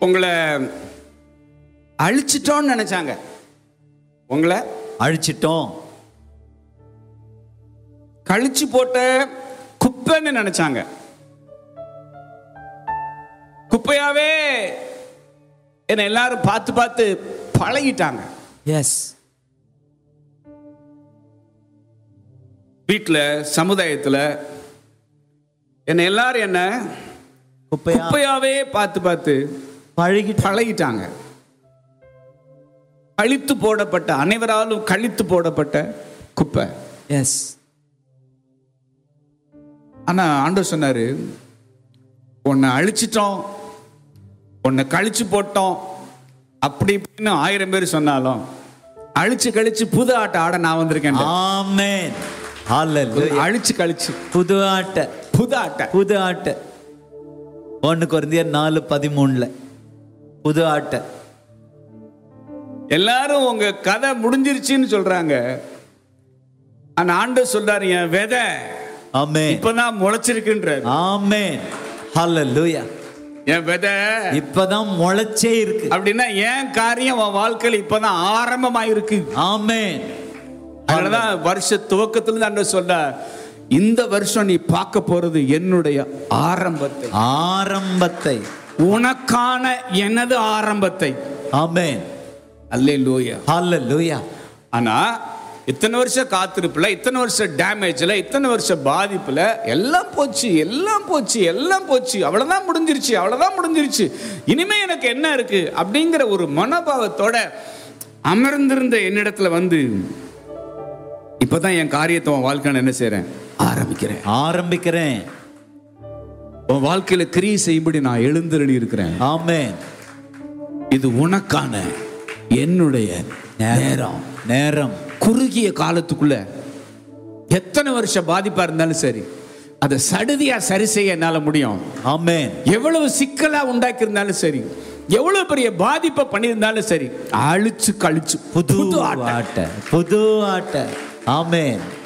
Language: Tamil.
உங்களை அழிச்சிட்டோம்னு நினைச்சாங்க உங்களை அழிச்சிட்டோம் கழிச்சு போட்ட குப்பைன்னு நினைச்சாங்க குப்பையாவே என்னை எல்லாரும் பார்த்து பார்த்து பழகிட்டாங்க எஸ் வீட்டில் சமுதாயத்துல என்னை எல்லாரும் என்ன குப்பையா குப்பையாவே பார்த்து பார்த்து பழகிட்டு பழகிட்டாங்க கழித்து போடப்பட்ட அனைவராலும் கழித்து போடப்பட்ட குப்பை எஸ் ஆனா ஆண்டவர் சொன்னாரு உன்னை அழிச்சிட்டோம் உன்னை கழிச்சு போட்டோம் அப்படி இப்படின்னு ஆயிரம் பேர் சொன்னாலும் அழிச்சு கழிச்சு புது ஆட்ட ஆட நான் வந்திருக்கேன் ஆமென் ஹalleluya அழிச்சு கழிச்சு புது ஆட்ட புது ஆட்ட புது ஆட்ட ஒன்று குறைந்தியர் நாலு பதிமூணுல புது ஆட்ட எல்லாரும் உங்க கதை முடிஞ்சிருச்சுன்னு சொல்றாங்க ஆனா ஆண்டவர் சொல்றாரு என் விதை ஆமென் இப்பதான் முளைச்சிருக்குன்றாரு ஆமென் ஹalleluya என் விதை இப்பதான் முளைச்சே இருக்கு அப்படின்னா என் காரியம் உன் வாழ்க்கையில இப்பதான் ஆரம்பமாயிருக்கு ஆமென் அதனாலதான் வருஷ துவக்கத்துல இருந்து ஆண்டவர் சொல்றார் இந்த வருஷம் நீ பார்க்க போறது என்னுடைய ஆரம்பத்தை ஆரம்பத்தை உனக்கான எனது ஆரம்பத்தை ஆமென் அல்லே லூயா ஹalleluya ஆனா இத்தனை வருஷம் காத்திருப்புல இத்தனை வருஷம் டேமேஜ்ல இத்தனை வருஷம் பாதிப்புல எல்லாம் போச்சு எல்லாம் போச்சு எல்லாம் போச்சு அவ்வளவுதான் முடிஞ்சிருச்சு அவ்வளவுதான் முடிஞ்சிருச்சு இனிமே எனக்கு என்ன இருக்கு அப்படிங்கிற ஒரு மனோபாவத்தோட அமர்ந்திருந்த என்னிடத்துல வந்து இப்பதான் என் காரியத்தை உன் வாழ்க்கையில என்ன செய்றேன் ஆரம்பிக்கிறேன் ஆரம்பிக்கிறேன் உன் வாழ்க்கையில கிரியை செய்யும்படி நான் எழுந்தருளி இருக்கிறேன் ஆமென் இது உனக்கான என்னுடைய நேரம் நேரம் குறுகிய காலத்துக்குள்ள எத்தனை வருஷம் பாதிப்பா இருந்தாலும் சரி அதை சடுதியா சரி செய்ய என்னால முடியும் ஆமென் எவ்வளவு சிக்கலா உண்டாக்கி இருந்தாலும் சரி எவ்வளவு பெரிய பாதிப்பை பண்ணியிருந்தாலும் சரி அழிச்சு கழிச்சு புது ஆட்டம். ஆட்ட புது ஆட்ட ஆமென்